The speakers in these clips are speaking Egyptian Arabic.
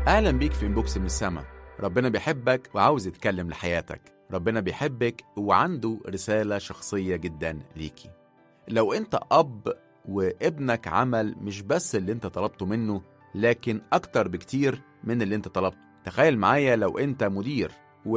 أهلا بيك في انبوكس من السما ربنا بيحبك وعاوز يتكلم لحياتك ربنا بيحبك وعنده رسالة شخصية جدا ليكي لو انت أب وابنك عمل مش بس اللي انت طلبته منه لكن أكتر بكتير من اللي انت طلبته تخيل معايا لو انت مدير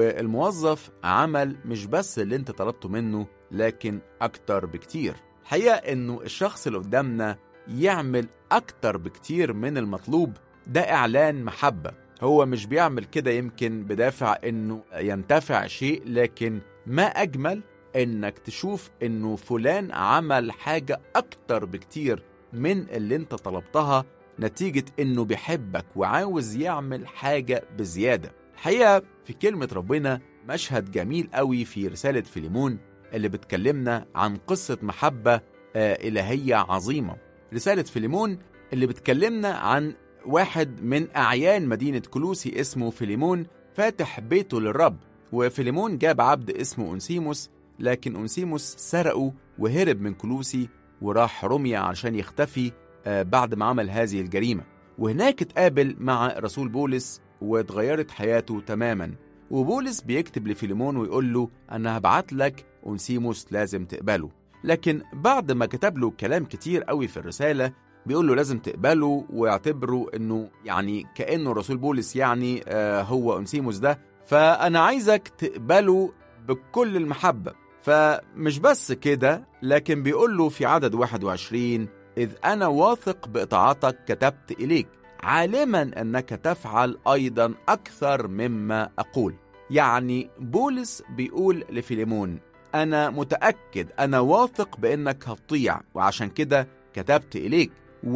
والموظف عمل مش بس اللي انت طلبته منه لكن أكتر بكتير الحقيقة انه الشخص اللي قدامنا يعمل أكتر بكتير من المطلوب ده إعلان محبة هو مش بيعمل كده يمكن بدافع إنه ينتفع شيء لكن ما أجمل إنك تشوف إنه فلان عمل حاجة أكتر بكتير من اللي أنت طلبتها نتيجة إنه بيحبك وعاوز يعمل حاجة بزيادة الحقيقة في كلمة ربنا مشهد جميل قوي في رسالة فيليمون اللي بتكلمنا عن قصة محبة آه إلهية عظيمة رسالة فيليمون اللي بتكلمنا عن واحد من أعيان مدينة كلوسي اسمه فيليمون فاتح بيته للرب وفيليمون جاب عبد اسمه أنسيموس لكن أنسيموس سرقه وهرب من كلوسي وراح روميا علشان يختفي آه، بعد ما عمل هذه الجريمة وهناك اتقابل مع رسول بولس واتغيرت حياته تماما وبولس بيكتب لفيليمون ويقول له أنا هبعت لك أنسيموس لازم تقبله لكن بعد ما كتب له كلام كتير قوي في الرسالة بيقول له لازم تقبله واعتبره انه يعني كانه رسول بولس يعني آه هو انسيموس ده فانا عايزك تقبله بكل المحبه فمش بس كده لكن بيقول له في عدد 21 اذ انا واثق باطاعتك كتبت اليك عالما انك تفعل ايضا اكثر مما اقول يعني بولس بيقول لفيليمون انا متاكد انا واثق بانك هتطيع وعشان كده كتبت اليك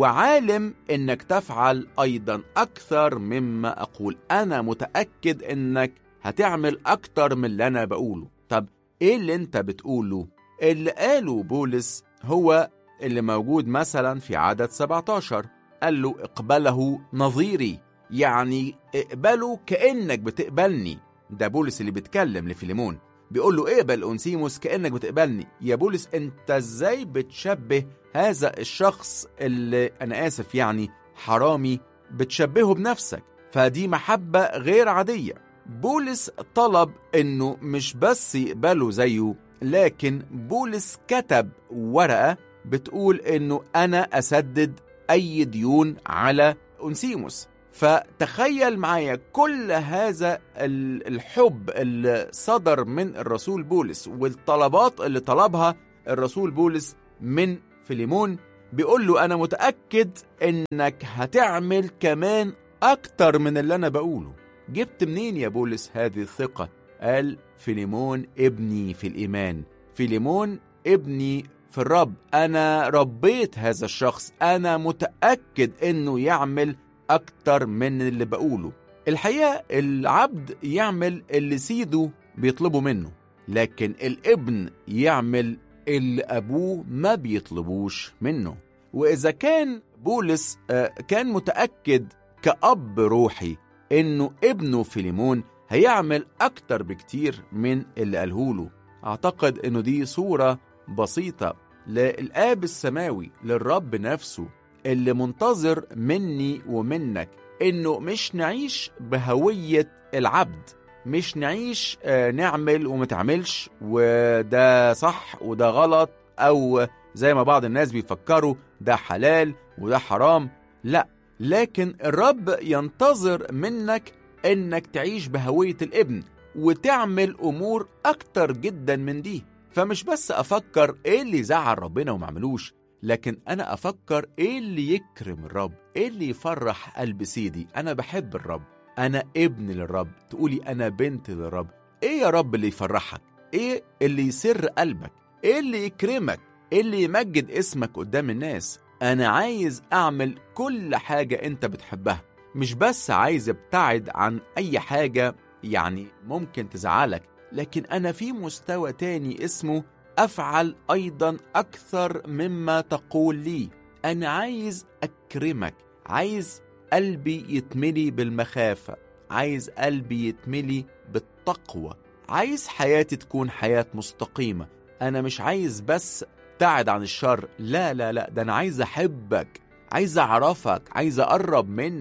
وعالم انك تفعل ايضا اكثر مما اقول انا متاكد انك هتعمل اكتر من اللي انا بقوله طب ايه اللي انت بتقوله اللي قاله بولس هو اللي موجود مثلا في عدد 17 قال له اقبله نظيري يعني اقبله كانك بتقبلني ده بولس اللي بيتكلم لفيليمون بيقول له اقبل أنسيموس كأنك بتقبلني يا بولس انت ازاي بتشبه هذا الشخص اللي انا اسف يعني حرامي بتشبهه بنفسك فدي محبة غير عادية بولس طلب انه مش بس يقبله زيه لكن بولس كتب ورقة بتقول انه انا اسدد اي ديون على أنسيموس فتخيل معايا كل هذا ال- الحب اللي صدر من الرسول بولس والطلبات اللي طلبها الرسول بولس من فيليمون بيقول له أنا متأكد إنك هتعمل كمان أكتر من اللي أنا بقوله جبت منين يا بولس هذه الثقة؟ قال فيليمون ابني في الإيمان فيليمون ابني في الرب أنا ربيت هذا الشخص أنا متأكد إنه يعمل أكتر من اللي بقوله الحقيقة العبد يعمل اللي سيده بيطلبه منه لكن الابن يعمل اللي أبوه ما بيطلبوش منه وإذا كان بولس آه، كان متأكد كأب روحي إنه ابنه فيليمون هيعمل أكتر بكتير من اللي قالهوله أعتقد إنه دي صورة بسيطة للآب السماوي للرب نفسه اللي منتظر مني ومنك انه مش نعيش بهوية العبد مش نعيش آه، نعمل وما تعملش وده صح وده غلط او زي ما بعض الناس بيفكروا ده حلال وده حرام لا لكن الرب ينتظر منك انك تعيش بهوية الابن وتعمل امور اكتر جدا من دي فمش بس افكر ايه اللي زعل ربنا وما عملوش لكن انا افكر ايه اللي يكرم الرب ايه اللي يفرح قلب سيدي انا بحب الرب انا ابن للرب تقولي انا بنت للرب ايه يا رب اللي يفرحك ايه اللي يسر قلبك ايه اللي يكرمك ايه اللي يمجد اسمك قدام الناس انا عايز اعمل كل حاجة انت بتحبها مش بس عايز ابتعد عن اي حاجة يعني ممكن تزعلك لكن انا في مستوى تاني اسمه افعل ايضا اكثر مما تقول لي انا عايز اكرمك عايز قلبي يتملي بالمخافه عايز قلبي يتملي بالتقوى عايز حياتي تكون حياه مستقيمه انا مش عايز بس ابتعد عن الشر لا لا لا ده انا عايز احبك عايز اعرفك عايز اقرب منك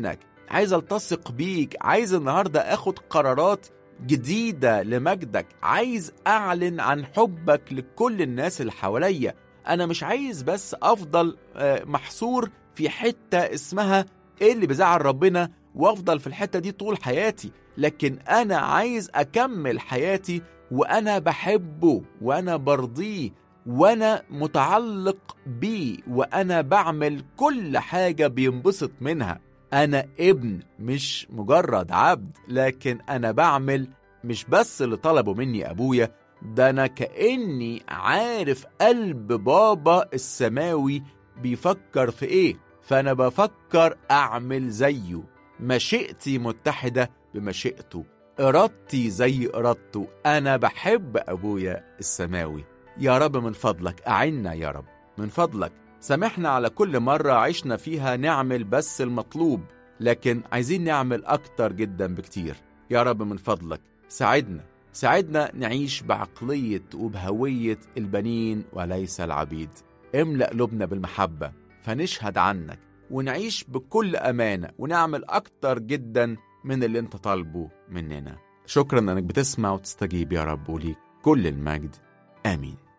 عايز التصق بيك عايز النهارده اخد قرارات جديده لمجدك عايز اعلن عن حبك لكل الناس اللي حواليا انا مش عايز بس افضل آه، محصور في حته اسمها ايه اللي بيزعل ربنا وافضل في الحته دي طول حياتي لكن انا عايز اكمل حياتي وانا بحبه وانا برضيه وانا متعلق بيه وانا بعمل كل حاجه بينبسط منها انا ابن مش مجرد عبد لكن انا بعمل مش بس اللي طلبه مني ابويا ده انا كاني عارف قلب بابا السماوي بيفكر في ايه فانا بفكر اعمل زيه مشيئتي متحده بمشيئته ارادتي زي ارادته انا بحب ابويا السماوي يا رب من فضلك اعنا يا رب من فضلك سامحنا على كل مرة عشنا فيها نعمل بس المطلوب لكن عايزين نعمل أكتر جدا بكتير يا رب من فضلك ساعدنا ساعدنا نعيش بعقلية وبهوية البنين وليس العبيد املأ قلوبنا بالمحبة فنشهد عنك ونعيش بكل أمانة ونعمل أكتر جدا من اللي انت طالبه مننا شكرا انك بتسمع وتستجيب يا رب وليك كل المجد آمين